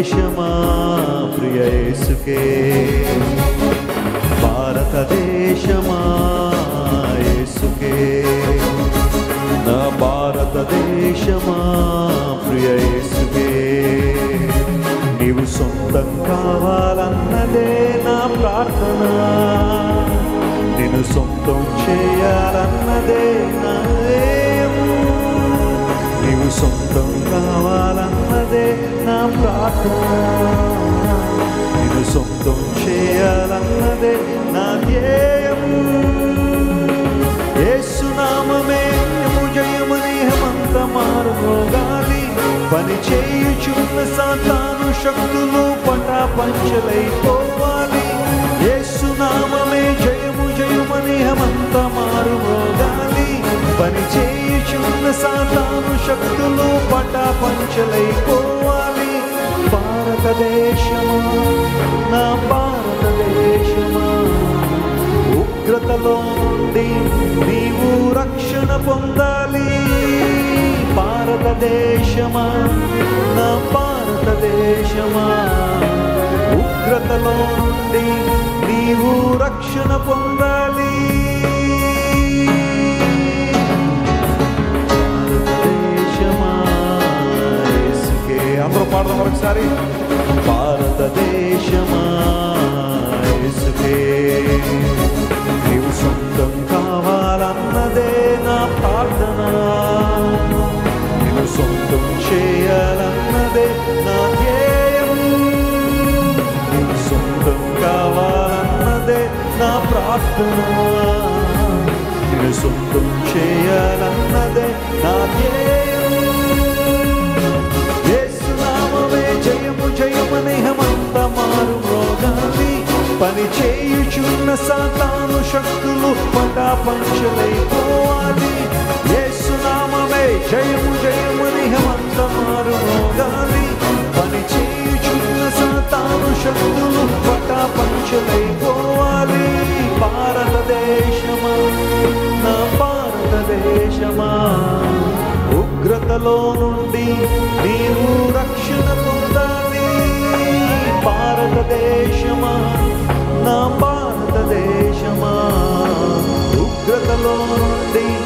భారతదేశమా ప్రియ యేసుకే భారతదేశమా యేసుకే నా భారతదేశమా ప్రియ యేసుకే నీవు సొంతం కావాలన్నదే నా ప్రార్థన నిన్ను సొంతం చేయాలన్నదే నా ధ్యేయం. నీవు సొంతం కావాలన్నదే నా ప్రార్థన నిన్ను సొంతం చేయాలన్నదే నా ధ్యేయం ఏసునామమే జయము జయమని హేమంత మారుమోగాలి పని చేయుచున్న సాతాను శక్తులు పటా పంచలైపోవాలి ఏసునామమే జయము జయమని హేమంత మారుమోగాలి పని చేయుచున్న సాతాను శక్తులు పటా పంచలైపోవాలి భారతదేశమా నా భారతదేశమా ఉగ్రతలో నుండి నీవు రక్షణ పొందాలి భారతదేశమా నా భారతదేశమా ఉగ్రతలో నుండి నీవు రక్షణ పొందాలి భారతదేశమా యేసుకే అందరూ పాడదాం ఒకసారి భారతదేశమా యేసుకే నీవు సొంతం కావాలన్నదే నా ప్రార్థన నీవు సొంతం చేయాలన్నదే నా ధ్యేయం నీవు సొంతం కావాలన్నదే నా ప్రార్థన నిన్ను సొంతం చేయాలన్నదే నా ధ్యేయం యేసునామమే జయము జయమని హమంత మారు మ్రోగాలి పని చేయుచున్న సాతాను శక్తులు పటా పంచలైపోవాలి యేసునామమే జయము జయమని హమంత మారు మ్రోగాలి పని చేయుచున్న సాతాను శక్తులు పటా పంచలైపోవాలి భారతదేశమా నా భారతదేశమా ఉగ్రతలో నుండి నీవు రక్షణ పొందాలి భారతదేశమా నా భారతదేశమా ఉగ్రతలో నుండి